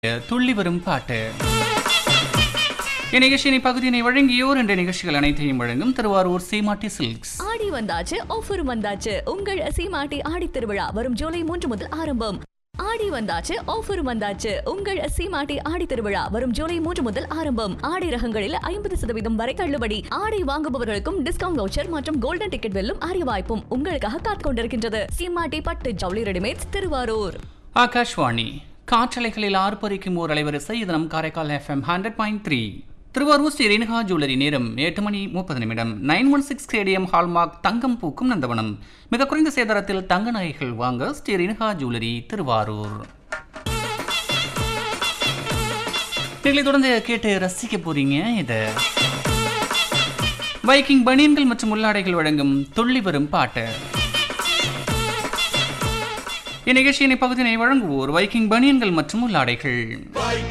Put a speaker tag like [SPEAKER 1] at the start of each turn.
[SPEAKER 1] துள்ளி வரும் பாட்டு இந்நிகழ்ச்சியின் பகுதியினை வழங்கியோர் என்ற நிகழ்ச்சிகள் அனைத்தையும் வழங்கும் திருவாரூர் சீமாட்டி சில்க்ஸ்
[SPEAKER 2] ஆடி வந்தாச்சு ஆஃபரும் வந்தாச்சு உங்கள் சீமாட்டி ஆடி திருவிழா வரும் ஜூலை மூன்று முதல் ஆரம்பம் ஆடி வந்தாச்சு ஆஃபரும் வந்தாச்சு உங்கள் சீமாட்டி ஆடி திருவிழா வரும் ஜூலை மூன்று முதல் ஆரம்பம் ஆடி ரகங்களில் ஐம்பது சதவீதம் வரை தள்ளுபடி ஆடை வாங்குபவர்களுக்கும் டிஸ்கவுண்ட் வவுச்சர் மற்றும் கோல்டன் டிக்கெட் வெல்லும் அரிய வாய்ப்பும் உங்களுக்காக காத்துக் கொண்டிருக்கின்றது சீமாட்டி பட்டு ஜவுளி ரெடிமேட்ஸ் திருவாரூர்
[SPEAKER 1] ஆகாஷ்வாணி காற்றலைகளில் ஆர்ப்பரிக்கும் ஓர் அலைவரிசை இது நம் Karaikal FM hundred point three Tiruvarur Sri Renuka jewellery நேரம் எட்டு மணி முப்பது நிமிடம் nine one six stadium hallmark தங்கம் பூக்கும் நந்தவனம் மிக குறைந்த சேதாரத்தில் தங்க நகைகள் வாங்க ஸ்ரீ ரேணுகா ஜுவல்லரி திருவாரூர் நீங்களை தொடர்ந்து கேட்டு ரசிக்க போறீங்க இது வைக்கிங் பனியன்கள் மற்றும் உள்ளாடைகள் வழங்கும் துள்ளி வரும் பாட்டு இந்நிகழ்ச்சியின் பகுதியினை வழங்குவோர் வைக்கிங் பனியன்கள் மற்றும் உள்ளாடைகள்